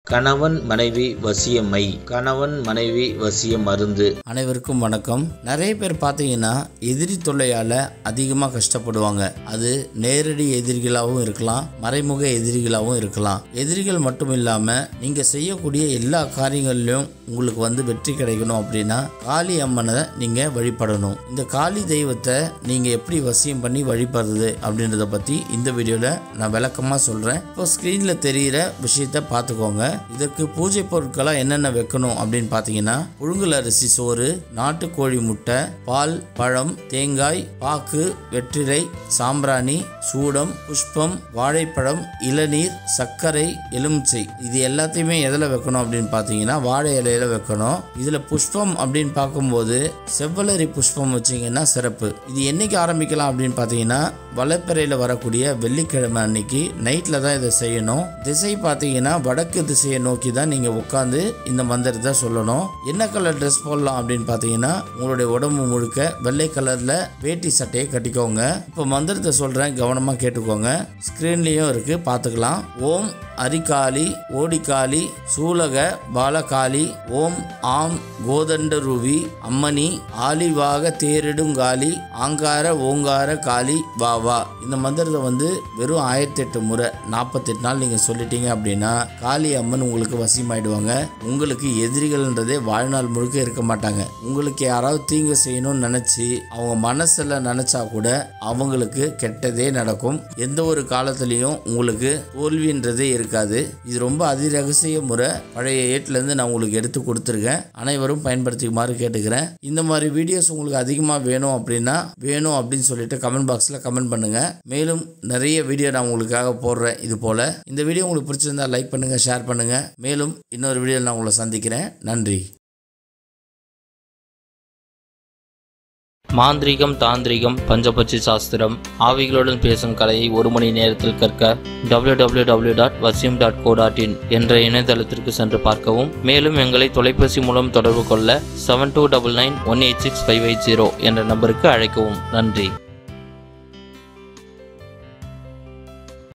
கணவன் மனைவி வசியமை கணவன் மனைவி வசிய மருந்து அனைவருக்கும் வணக்கம் நிறைய பேர் பார்த்தீங்கன்னா எதிரி தொல்லையால் அதிகமாக கஷ்டப்படுவாங்க அது நேரடி எதிரிகளாகவும் இருக்கலாம் மறைமுக எதிரிகளாகவும் இருக்கலாம் எதிரிகள் மட்டும் இல்லாமல் நீங்கள் செய்யக்கூடிய எல்லா காரியங்கள்லையும் உங்களுக்கு வந்து வெற்றி கிடைக்கணும் அப்படின்னா காளி அம்மனை நீங்கள் வழிபடணும் இந்த காளி தெய்வத்தை நீங்கள் எப்படி வசியம் பண்ணி வழிபடுறது அப்படின்றத பற்றி இந்த வீடியோவில் நான் விளக்கமாக சொல்கிறேன் இப்போ ஸ்க்ரீனில் தெரிகிற விஷயத்த பார்த்துக்கோங்க இதற்கு பூஜை பொருட்களாக என்னென்ன வைக்கணும் அப்படின்னு பார்த்தீங்கன்னா புழுங்கல் அரிசி சோறு நாட்டுக்கோழி முட்டை பால் பழம் தேங்காய் பாக்கு வெற்றிலை சாம்பிராணி சூடம் புஷ்பம் வாழைப்பழம் இளநீர் சர்க்கரை எலுமிச்சை இது எல்லாத்தையுமே எதில் வைக்கணும் அப்படின்னு பார்த்தீங்கன்னா வாழை இலையில வைக்கணும் இதில் புஷ்பம் அப்படின்னு பார்க்கும்போது செவ்வலரி புஷ்பம் வச்சிங்கன்னா சிறப்பு இது என்னைக்கு ஆரம்பிக்கலாம் அப்படின்னு பார்த்தீங்கன்னா வளப்பிறையில் வரக்கூடிய வெள்ளிக்கிழமை அன்னைக்கு நைட்டில் தான் இதை செய்யணும் திசை பார்த்தீங்கன்னா வடக்கு திசையை நோக்கி தான் நீங்கள் உட்காந்து இந்த மந்திரத்தை சொல்லணும் என்ன கலர் ட்ரெஸ் போடலாம் அப்படின்னு பார்த்தீங்கன்னா உங்களுடைய உடம்பு முழுக்க வெள்ளை கலரில் வேட்டி சட்டையை கட்டிக்கோங்க இப்போ மந்திரத்தை சொல்கிறேன் கவனமாக கேட்டுக்கோங்க ஸ்க்ரீன்லேயும் இருக்குது பார்த்துக்கலாம் ஓம் அரிகாளி ஓடிகாளி சூலக பாலகாளி ஓம் ஆம் கோதண்டருவி அம்மணி ஆலிவாக தேரிடுங்காளி ஆங்கார ஓங்கார காளி வா வா இந்த மந்திரத்தை வந்து வெறும் ஆயிரத்தி எட்டு முறை நாற்பத்தெட்டு நாள் நீங்கள் சொல்லிட்டீங்க அப்படின்னா காளி அம்மன் உங்களுக்கு வசியமாயிடுவாங்க உங்களுக்கு எதிரிகள்ன்றதே வாழ்நாள் முழுக்க இருக்க மாட்டாங்க உங்களுக்கு யாராவது தீங்கு செய்யணும்னு நினச்சி அவங்க மனசில் நினச்சா கூட அவங்களுக்கு கெட்டதே நடக்கும் எந்த ஒரு காலத்துலேயும் உங்களுக்கு தோல்வின்றதே இருக்காது இது ரொம்ப அதிரகசிய முறை பழைய ஏட்டிலேருந்து நான் உங்களுக்கு எடுத்து கொடுத்துருக்கேன் அனைவரும் பயன்படுத்திக்குமாறு கேட்டுக்கிறேன் இந்த மாதிரி வீடியோஸ் உங்களுக்கு அதிகமாக வேணும் அப்படின்னா வேணும் அப்படின்னு சொல்லிட்டு கமெண்ட் பாக்ஸில் கமெண்ட் பண்ணுங்க மேலும் நிறைய வீடியோ நான் உங்களுக்காக போடுறேன் இது போல் இந்த வீடியோ உங்களுக்கு பிடிச்சிருந்தா லைக் பண்ணுங்கள் ஷேர் பண்ணுங்கள் மேலும் இன்னொரு வீடியோவில் நான் உங்களை சந்திக்கிறேன் நன்றி மாந்திரீகம் தாந்திரிகம் பஞ்சபட்சி சாஸ்திரம் ஆவிகளுடன் பேசும் கலையை ஒரு மணி நேரத்தில் கற்க www.vasim.co.in டாட் வசியம் டாட் கோ டாட் இன் என்ற இணையதளத்திற்கு சென்று பார்க்கவும் மேலும் எங்களை தொலைபேசி மூலம் தொடர்பு கொள்ள seven two double nine one eight six five eight zero என்ற நம்பருக்கு அழைக்கவும் நன்றி